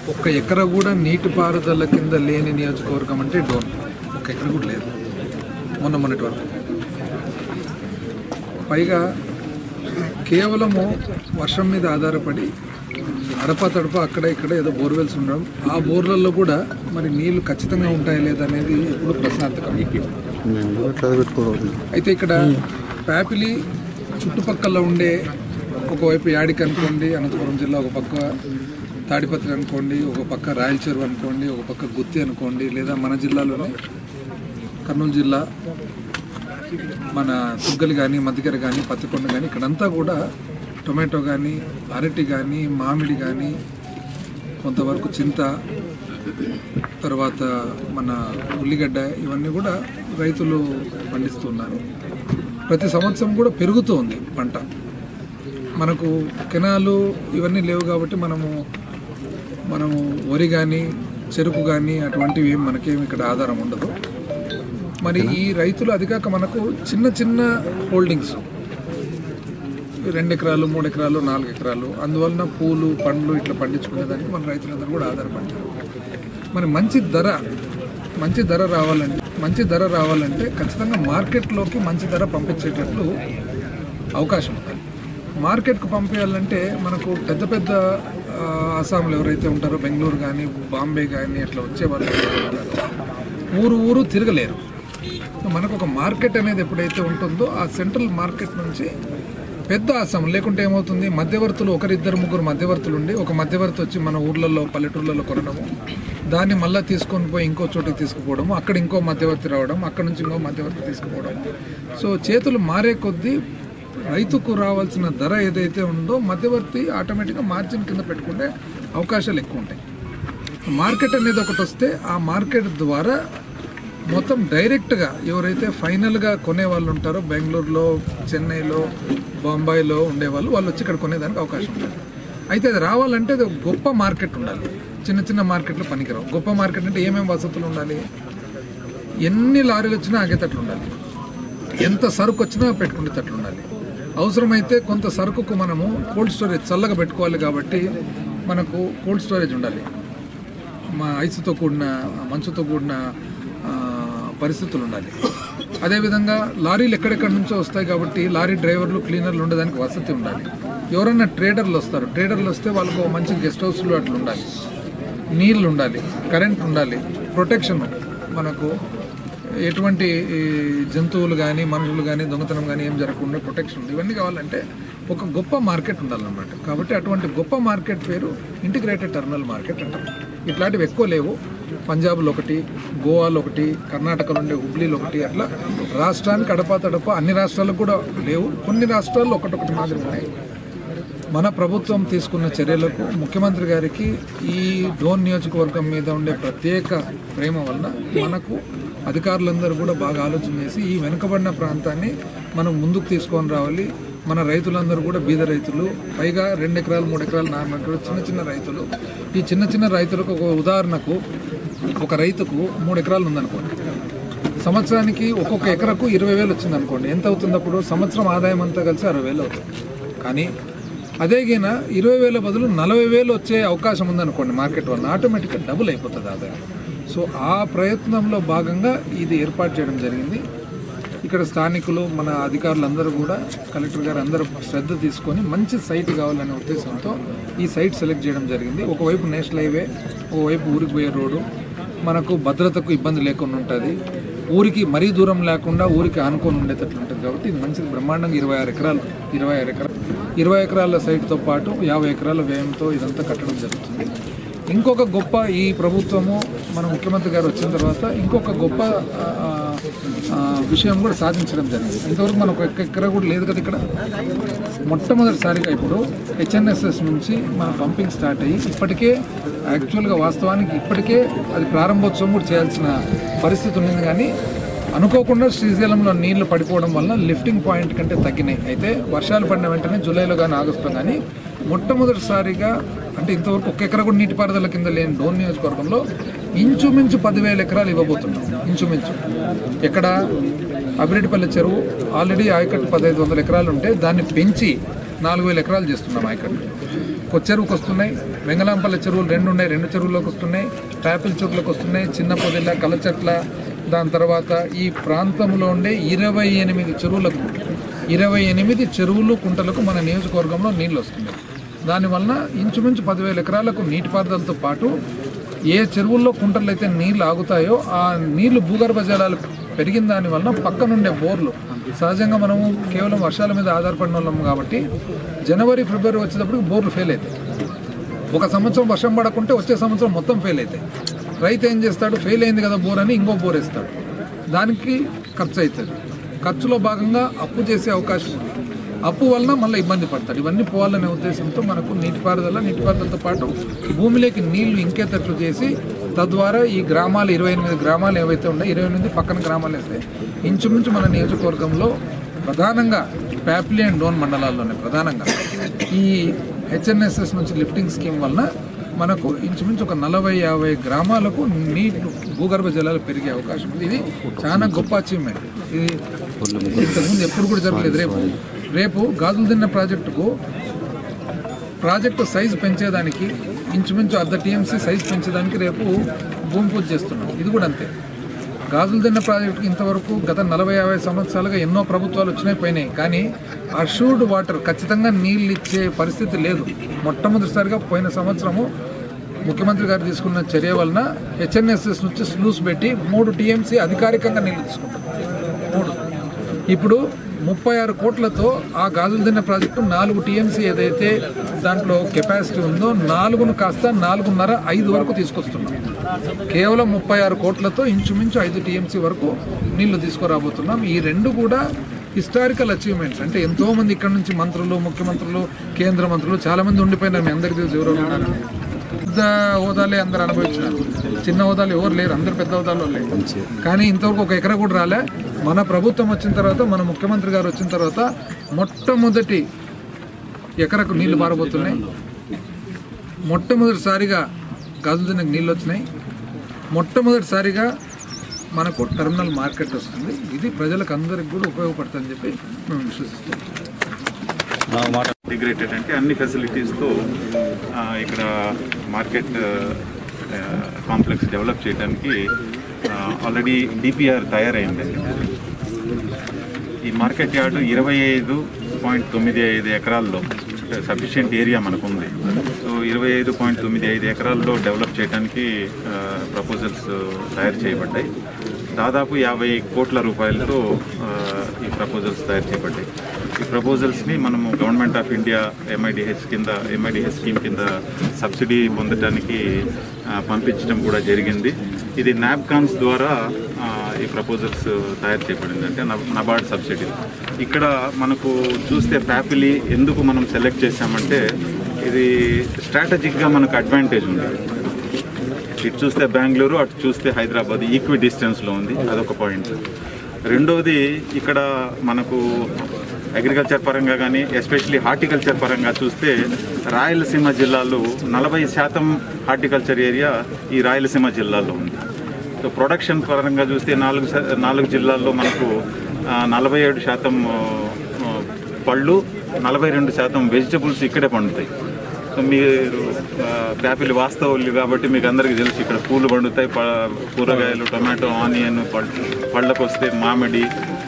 ఒక్క ఎకర కూడా నీటిపారుదల కింద లేని నియోజకవర్గం అంటే డోన్ ఒక ఎకర కూడా లేదు మొన్న మొన్నటి వరకు పైగా కేవలము వర్షం మీద ఆధారపడి అడప తడప అక్కడ ఇక్కడ ఏదో బోర్వెల్స్ ఉండడం ఆ బోర్లలో కూడా మరి నీళ్లు ఖచ్చితంగా ఉంటాయా లేదా అనేది ఇప్పుడు ప్రశ్నార్థకం అయితే ఇక్కడ ప్యాపిలి చుట్టుపక్కల ఉండే ఒకవైపు యాడికి అనుకోండి అనంతపురం జిల్లా ఒక పక్క తాడిపత్రి అనుకోండి ఒక పక్క రాయలచెరువు అనుకోండి ఒక పక్క గుత్తి అనుకోండి లేదా మన జిల్లాలోనే కర్నూలు జిల్లా మన తుగ్గలి కానీ మధ్యకర కానీ పత్తికొండ కానీ ఇక్కడంతా కూడా టొమాటో కానీ అరటి కానీ మామిడి కానీ కొంతవరకు చింత తర్వాత మన ఉల్లిగడ్డ ఇవన్నీ కూడా రైతులు పండిస్తున్నారు ప్రతి సంవత్సరం కూడా పెరుగుతూ ఉంది పంట మనకు కెనాలు ఇవన్నీ లేవు కాబట్టి మనము మనము వరి కానీ చెరుకు కానీ అటువంటివి ఏం మనకేం ఇక్కడ ఆధారం ఉండదు మరి ఈ రైతులు అది కాక మనకు చిన్న చిన్న హోల్డింగ్స్ రెండు ఎకరాలు మూడు ఎకరాలు నాలుగు ఎకరాలు అందువలన పూలు పండ్లు ఇట్లా పండించుకునేదానికి మన రైతులందరూ కూడా ఆధారపడతారు మరి మంచి ధర మంచి ధర రావాలంటే మంచి ధర రావాలంటే ఖచ్చితంగా మార్కెట్లోకి మంచి ధర పంపించేటట్లు అవకాశం ఉంది మార్కెట్కు పంపించాలంటే మనకు పెద్ద పెద్ద ఆ, ఆసాంలో ఎవరైతే ఉంటారో బెంగళూరు కానీ బాంబే కానీ అట్లా వచ్చే వాళ్ళు ఎవరైతే ఉంటారో, ఊరు ఊరు తిరగలేరు సో మనకు ఒక మార్కెట్ అనేది ఎప్పుడైతే ఉంటుందో ఆ సెంట్రల్ మార్కెట్ నుంచి పెద్ద ఆసం లేకుంటే ఏమవుతుంది మధ్యవర్తులు ఒకరిద్దరు ముగ్గురు మధ్యవర్తులు ఉండి ఒక మధ్యవర్తి వచ్చి మన ఊర్లలో పల్లెటూర్లలో కొనడము దాన్ని మళ్ళీ తీసుకొని పోయి ఇంకో చోటికి తీసుకుపోవడము అక్కడ ఇంకో మధ్యవర్తి రావడం అక్కడ నుంచి ఇంకో మధ్యవర్తి తీసుకుపోవడం సో చేతులు మారే కొద్దీ రైతుకు రావాల్సిన ధర ఏదైతే ఉందో మధ్యవర్తి ఆటోమేటిక్గా మార్జిన్ కింద పెట్టుకుంటే అవకాశాలు ఎక్కువ ఉంటాయి మార్కెట్ అనేది ఒకటి వస్తే ఆ మార్కెట్ ద్వారా మొత్తం డైరెక్ట్గా ఎవరైతే ఫైనల్గా కొనే వాళ్ళు ఉంటారో బెంగళూరులో చెన్నైలో బొంబాయిలో ఉండేవాళ్ళు వాళ్ళు వచ్చి ఇక్కడ కొనేదానికి అవకాశం ఉంటుంది అయితే అది రావాలంటే అది ఒక గొప్ప మార్కెట్ ఉండాలి చిన్న చిన్న మార్కెట్లు పనికిరావు గొప్ప మార్కెట్ అంటే ఏమేమి వసతులు ఉండాలి ఎన్ని లారీలు వచ్చినా ఆగేటట్లు ఉండాలి ఎంత సరుకు వచ్చినా పెట్టుకునేటట్లు ఉండాలి అవసరమైతే కొంత సరుకుకు మనము కోల్డ్ స్టోరేజ్ చల్లగా పెట్టుకోవాలి కాబట్టి మనకు కోల్డ్ స్టోరేజ్ ఉండాలి మా ఐస్తో కూడిన మంచుతో కూడిన ఆ, పరిస్థితులు ఉండాలి అదేవిధంగా లారీలు ఎక్కడెక్కడి నుంచో వస్తాయి కాబట్టి లారీ డ్రైవర్లు క్లీనర్లు ఉండడానికి వసతి ఉండాలి ఎవరైనా ట్రేడర్లు వస్తారు ట్రేడర్లు వస్తే వాళ్ళకు ఓ మంచి గెస్ట్ హౌస్లు అట్లా ఉండాలి నీళ్ళు ఉండాలి కరెంట్ ఉండాలి ప్రొటెక్షన్ మనకు ఎటువంటి ఈ, జంతువులు కానీ మనుషులు కానీ దొంగతనం కానీ ఏం జరగకుండా ప్రొటెక్షన్ ఉంది ఇవన్నీ కావాలంటే ఒక గొప్ప మార్కెట్ ఉండాలన్నమాట కాబట్టి అటువంటి గొప్ప మార్కెట్ పేరు ఇంటిగ్రేటెడ్ టర్మినల్ మార్కెట్ అంటారు ఇట్లాంటివి ఎక్కువ లేవు పంజాబ్లో ఒకటి గోవాలో ఒకటి కర్ణాటకలో ఉండే హుబ్లీలో ఒకటి అట్లా రాష్ట్రానికి అడపా తడప అన్ని రాష్ట్రాలకు కూడా లేవు కొన్ని రాష్ట్రాల్లో ఒకటొకటి మాదిరి ఉన్నాయి మన ప్రభుత్వం తీసుకున్న చర్యలకు ముఖ్యమంత్రి గారికి ఈ డోన్ నియోజకవర్గం మీద ఉండే ప్రత్యేక ప్రేమ వలన మనకు అధికారులందరూ కూడా బాగా ఆలోచన చేసి ఈ వెనుకబడిన ప్రాంతాన్ని మనం ముందుకు తీసుకొని రావాలి మన రైతులందరూ కూడా బీద రైతులు పైగా రెండు ఎకరాలు మూడు ఎకరాలు నాలుగు ఎకరాలు చిన్న చిన్న రైతులు ఈ చిన్న చిన్న రైతులకు ఒక ఉదాహరణకు ఒక రైతుకు మూడు ఎకరాలు ఉందనుకోండి సంవత్సరానికి ఒక్కొక్క ఎకరకు ఇరవై వేలు వచ్చింది అనుకోండి ఎంత అవుతుంది అప్పుడు సంవత్సరం ఆదాయం అంతా కలిసి అరవై వేలు అవుతుంది కానీ అదే గిన ఇరవై వేల బదులు నలభై వేలు వచ్చే అవకాశం ఉందనుకోండి మార్కెట్ వల్ల ఆటోమేటిక్గా డబుల్ అయిపోతుంది ఆదాయం సో ఆ ప్రయత్నంలో భాగంగా ఇది ఏర్పాటు చేయడం జరిగింది ఇక్కడ స్థానికులు మన అధికారులందరూ కూడా కలెక్టర్ గారు అందరూ శ్రద్ధ తీసుకొని మంచి సైట్ కావాలనే ఉద్దేశంతో ఈ సైట్ సెలెక్ట్ చేయడం జరిగింది ఒకవైపు నేషనల్ హైవే ఒకవైపు ఊరికి పోయే రోడ్డు మనకు భద్రతకు ఇబ్బంది లేకుండా ఉంటుంది ఊరికి మరీ దూరం లేకుండా ఊరికి ఆనుకొని ఉండేటట్లు ఉంటుంది కాబట్టి ఇది మంచిది బ్రహ్మాండంగా ఇరవై ఆరు ఎకరాలు ఇరవై ఆరు ఎకరాలు ఇరవై ఎకరాల సైట్తో పాటు యాభై ఎకరాల వ్యయంతో ఇదంతా కట్టడం జరుగుతుంది ఇంకొక గొప్ప ఈ ప్రభుత్వము మన ముఖ్యమంత్రి గారు వచ్చిన తర్వాత ఇంకొక గొప్ప ఆ, ఆ, విషయం కూడా సాధించడం జరిగింది ఇంతవరకు మనకు ఒక్క ఎకరా కూడా లేదు కదా ఇక్కడ మొట్టమొదటిసారిగా ఇప్పుడు హెచ్ఎన్ఎస్ఎస్ నుంచి మన పంపింగ్ స్టార్ట్ అయ్యి ఇప్పటికే యాక్చువల్గా వాస్తవానికి ఇప్పటికే అది ప్రారంభోత్సవం కూడా చేయాల్సిన పరిస్థితి ఉండింది కానీ అనుకోకుండా శ్రీశైలంలో నీళ్లు పడిపోవడం వల్ల లిఫ్టింగ్ పాయింట్ కంటే తగ్గినాయి అయితే వర్షాలు పడిన వెంటనే జూలైలో కానీ ఆగస్టులో కానీ మొట్టమొదటిసారిగా అంటే ఇంతవరకు ఒక్క ఎకరా కూడా నీటిపారుదల కింద లేని డోన్ నియోజకవర్గంలో ఇంచుమించు పదివేల ఎకరాలు ఇవ్వబోతున్నాం ఇంచుమించు ఎక్కడ అభిరెడ్డిపల్లి చెరువు ఆల్రెడీ ఆయకట్టు పదహైదు వందల ఎకరాలు ఉంటే దాన్ని పెంచి నాలుగు వేల ఎకరాలు చేస్తున్నాం ఆయకట్టు కొచ్చెరువుకు వస్తున్నాయి వెంగళంపల్లి చెరువులు రెండు ఉన్నాయి రెండు చెరువుల్లోకి వస్తున్నాయి ప్యాపిల్ చెరువులకు వస్తున్నాయి చిన్న పొదిల్ల కలచెట్ల దాని తర్వాత ఈ ప్రాంతంలో ఉండే ఇరవై ఎనిమిది చెరువులకు ఇరవై ఎనిమిది చెరువులు కుంటలకు మన నియోజకవర్గంలో నీళ్ళు వస్తున్నాయి దానివలన ఇంచుమించు పదివేల ఎకరాలకు నీటిపారుదలతో పాటు ఏ చెరువుల్లో కుంటలు అయితే నీళ్లు ఆగుతాయో ఆ నీళ్లు భూగర్భ జలాలు పెరిగిన దాని వలన పక్కనుండే బోర్లు సహజంగా మనము కేవలం వర్షాల మీద ఆధారపడిన వాళ్ళం కాబట్టి జనవరి ఫిబ్రవరి వచ్చేటప్పటికి బోర్లు ఫెయిల్ అవుతాయి ఒక సంవత్సరం వర్షం పడకుంటే వచ్చే సంవత్సరం మొత్తం ఫెయిల్ అవుతాయి రైతు ఏం చేస్తాడు ఫెయిల్ అయింది కదా బోర్ అని ఇంకో బోర్ వేస్తాడు దానికి ఖర్చు అవుతుంది ఖర్చులో భాగంగా అప్పు చేసే అవకాశం ఉంది అప్పు వలన మళ్ళీ ఇబ్బంది పడతాడు ఇవన్నీ పోవాలనే ఉద్దేశంతో మనకు నీటిపారుదల నీటిపారుదలతో పాటు భూమిలోకి నీళ్లు ఇంకేటట్లు చేసి తద్వారా ఈ గ్రామాలు ఇరవై ఎనిమిది గ్రామాలు ఏవైతే ఉన్నాయో ఇరవై ఎనిమిది పక్కన గ్రామాలు వేస్తే ఇంచుమించు మన నియోజకవర్గంలో ప్రధానంగా ప్యాప్లీ అండ్ డోన్ మండలాల్లోనే ప్రధానంగా ఈ హెచ్ఎన్ఎస్ఎస్ నుంచి లిఫ్టింగ్ స్కీమ్ వలన మనకు ఇంచుమించు ఒక నలభై యాభై గ్రామాలకు నీటి భూగర్భ జలాలు పెరిగే అవకాశం ఉంది ఇది చాలా గొప్ప అచీవ్మెంట్ ఇది ఇంతకుముందు ఎప్పుడు కూడా జరగలేదు రేపు రేపు గాజులు తిన్న ప్రాజెక్టుకు ప్రాజెక్టు సైజు పెంచేదానికి ఇంచుమించు అర్ధ టీఎంసీ సైజు పెంచేదానికి రేపు భూమి పూజ చేస్తున్నాం ఇది కూడా అంతే గాజులు తిన్న ప్రాజెక్టుకి ఇంతవరకు గత నలభై యాభై సంవత్సరాలుగా ఎన్నో ప్రభుత్వాలు వచ్చినాయి పోయినాయి కానీ అష్యూర్డ్ వాటర్ ఖచ్చితంగా నీళ్ళు ఇచ్చే పరిస్థితి లేదు మొట్టమొదటిసారిగా పోయిన సంవత్సరము ముఖ్యమంత్రి గారు తీసుకున్న చర్య వలన హెచ్ఎన్ఎస్ఎస్ నుంచి స్లూస్ పెట్టి మూడు టీఎంసీ అధికారికంగా నీళ్లు తీసుకుంటాం మూడు ఇప్పుడు ముప్పై ఆరు కోట్లతో ఆ గాజులు తిన్న ప్రాజెక్టు నాలుగు టీఎంసీ ఏదైతే దాంట్లో కెపాసిటీ ఉందో నాలుగును కాస్త నాలుగున్నర ఐదు వరకు తీసుకొస్తున్నాం కేవలం ముప్పై ఆరు కోట్లతో ఇంచుమించు ఐదు టీఎంసీ వరకు నీళ్లు తీసుకురాబోతున్నాం ఈ రెండు కూడా హిస్టారికల్ అచీవ్మెంట్స్ అంటే ఎంతో మంది ఇక్కడ నుంచి మంత్రులు ముఖ్యమంత్రులు కేంద్ర మంత్రులు చాలా మంది ఉండిపోయినారు మీ అందరికీ తెలుసు ఎవరో ఉన్నారు పెద్ద హోదాలే అందరు అనుభవించినారు చిన్న హోదాలు ఎవరు లేరు అందరు పెద్ద హోదాలో లేరు కానీ ఇంతవరకు ఒక ఎకరా కూడా రాలే మన ప్రభుత్వం వచ్చిన తర్వాత మన ముఖ్యమంత్రి గారు వచ్చిన తర్వాత మొట్టమొదటి ఎకరకు నీళ్లు పారబోతున్నాయి మొట్టమొదటిసారిగా గాజుదినకు నీళ్ళు వచ్చినాయి మొట్టమొదటిసారిగా మనకు టెర్మినల్ మార్కెట్ వస్తుంది ఇది ప్రజలకు అందరికి కూడా ఉపయోగపడుతుందని చెప్పి మేము విశ్వసిస్తాం ఇంటిగ్రేటెడ్ అంటే అన్ని ఫెసిలిటీస్తో ఆ, ఇక్కడ మార్కెట్ ఆ, కాంప్లెక్స్ డెవలప్ చేయడానికి ఆల్రెడీ డిపిఆర్ తయారైంది ఈ మార్కెట్ యార్డు ఇరవై ఐదు పాయింట్ తొమ్మిది ఐదు ఎకరాల్లో సఫిషియెంట్ ఏరియా మనకు ఉంది సో ఇరవై ఐదు పాయింట్ తొమ్మిది ఐదు ఎకరాల్లో డెవలప్ చేయడానికి ప్రపోజల్స్ తయారు చేయబడ్డాయి దాదాపు యాభై కోట్ల రూపాయలతో ఆ, ఈ ప్రపోజల్స్ తయారు చేయబడ్డాయి ఈ ప్రపోజల్స్ని మనము గవర్నమెంట్ ఆఫ్ ఇండియా ఎంఐడిహెచ్ కింద ఎంఐడిహెచ్ స్కీమ్ కింద సబ్సిడీ పొందడానికి ఆ, పంపించడం కూడా జరిగింది ఇది నాబ్కాన్స్ ద్వారా ఆ, ఈ ప్రపోజల్స్ తయారు చేయబడింది అంటే నబ్- నబార్డ్ సబ్సిడీ ఇక్కడ మనకు చూస్తే ప్యాపిలి ఎందుకు మనం సెలెక్ట్ చేసామంటే ఇది స్ట్రాటజిక్గా మనకు అడ్వాంటేజ్ ఉంది ఇటు చూస్తే బెంగళూరు అటు చూస్తే హైదరాబాద్ ఈక్వి డిస్టెన్స్లో ఉంది అదొక పాయింట్ రెండవది ఇక్కడ మనకు అగ్రికల్చర్ పరంగా కానీ ఎస్పెషలీ హార్టికల్చర్ పరంగా చూస్తే రాయలసీమ జిల్లాలో నలభై శాతం హార్టికల్చర్ ఏరియా ఈ రాయలసీమ జిల్లాలో ఉంది సో ప్రొడక్షన్ పరంగా చూస్తే నాలుగు శా- నాలుగు జిల్లాల్లో మనకు ఆ, నలభై ఏడు శాతం ఆ, ఆ, పళ్ళు నలభై రెండు శాతం వెజిటబుల్స్ ఇక్కడే పండుతాయి సో మీరు ఆ, ప్యాపిల్ వాస్తవులు కాబట్టి మీకు అందరికీ తెలుసు ఇక్కడ పూలు పండుతాయి ప- కూరగాయలు టొమాటో ఆనియన్ పళ్ళు పళ్ళకు వస్తే మామిడి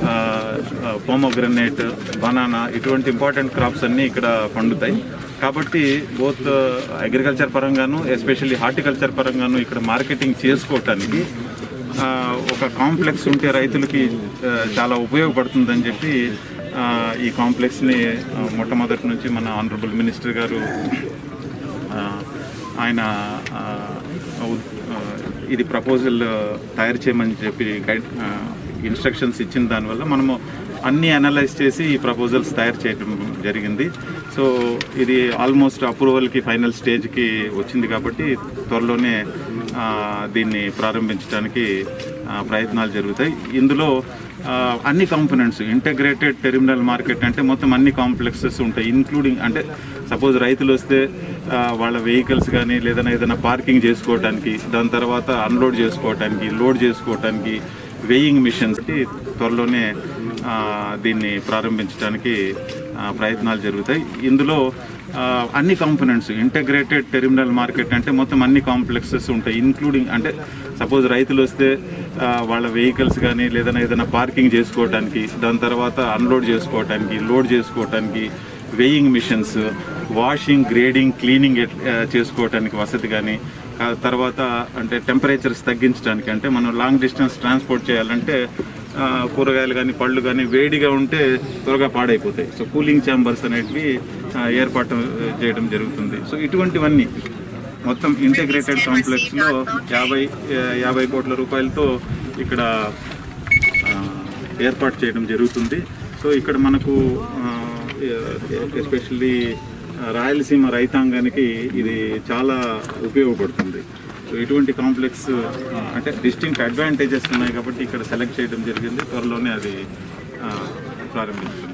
పోమోగ్రనేట్ బనానా ఇటువంటి ఇంపార్టెంట్ క్రాప్స్ అన్నీ ఇక్కడ పండుతాయి కాబట్టి బోత్ అగ్రికల్చర్ పరంగాను ఎస్పెషల్లీ హార్టికల్చర్ పరంగాను ఇక్కడ మార్కెటింగ్ చేసుకోవటానికి ఆ, ఒక కాంప్లెక్స్ ఉంటే రైతులకి ఆ, చాలా ఉపయోగపడుతుందని చెప్పి ఆ, ఈ కాంప్లెక్స్ని ఆ, మొట్టమొదటి నుంచి మన ఆనరబుల్ మినిస్టర్ గారు ఆ, ఆయన ఆ, ఉ- ఆ, ఇది ప్రపోజల్ తయారు చేయమని చెప్పి గైడ్ ఇన్స్ట్రక్షన్స్ ఇచ్చిన దానివల్ల మనము అన్నీ అనలైజ్ చేసి ఈ ప్రపోజల్స్ తయారు చేయడం జరిగింది సో ఇది ఆల్మోస్ట్ అప్రూవల్కి ఫైనల్ స్టేజ్కి వచ్చింది కాబట్టి త్వరలోనే ఆ, దీన్ని ప్రారంభించడానికి ఆ, ప్రయత్నాలు జరుగుతాయి ఇందులో ఆ, అన్ని కాంపోనెంట్స్ ఇంటగ్రేటెడ్ టెర్మినల్ మార్కెట్ అంటే మొత్తం అన్ని కాంప్లెక్సెస్ ఉంటాయి ఇంక్లూడింగ్ అంటే సపోజ్ రైతులు వస్తే ఆ, వాళ్ళ వెహికల్స్ కానీ లేదన్నా ఏదైనా పార్కింగ్ చేసుకోవడానికి దాని తర్వాత అన్లోడ్ చేసుకోవడానికి లోడ్ చేసుకోవడానికి వెయింగ్ మిషన్స్ త్వరలోనే ఆ, దీన్ని ప్రారంభించడానికి ఆ, ఆ, ప్రయత్నాలు జరుగుతాయి ఇందులో ఆ, అన్ని కాంపోనెంట్స్ ఇంటగ్రేటెడ్ టెర్మినల్ మార్కెట్ అంటే మొత్తం అన్ని కాంప్లెక్సెస్ ఉంటాయి ఇంక్లూడింగ్ అంటే సపోజ్ రైతులు వస్తే ఆ, వాళ్ళ వెహికల్స్ కానీ లేదన్నా ఏదైనా పార్కింగ్ చేసుకోవడానికి దాని తర్వాత అన్లోడ్ చేసుకోవడానికి లోడ్ చేసుకోవడానికి weighing machines washing grading cleaning ఎట్- ఆ, చేసుకోవడానికి వసతి కానీ ఆ తర్వాత అంటే టెంపరేచర్స్ తగ్గించడానికి అంటే మనం లాంగ్ డిస్టెన్స్ ట్రాన్స్పోర్ట్ చేయాలంటే ఆ, కూరగాయలు కానీ పళ్ళు కానీ వేడిగా ఉంటే త్వరగా పాడైపోతాయి సో కూలింగ్ ఛాంబర్స్ అనేటివి ఆ, ఏర్పాటు చేయడం జరుగుతుంది సో ఇటువంటివన్నీ మొత్తం ఇంటిగ్రేటెడ్ కాంప్లెక్స్లో యాభై ఆ, యాభై కోట్ల రూపాయలతో ఇక్కడ ఆ, ఏర్పాటు చేయడం జరుగుతుంది సో ఇక్కడ మనకు ఎస్పెషల్లీ రాయలసీమ రైతాంగానికి ఇది చాలా ఉపయోగపడుతుంది సో ఇటువంటి కాంప్లెక్స్ ఆ, అంటే డిస్టింక్ట్ అడ్వాంటేజెస్ ఉన్నాయి కాబట్టి ఇక్కడ సెలెక్ట్ చేయడం జరిగింది త్వరలోనే అది ఆ, ప్రారంభించుకుంటాం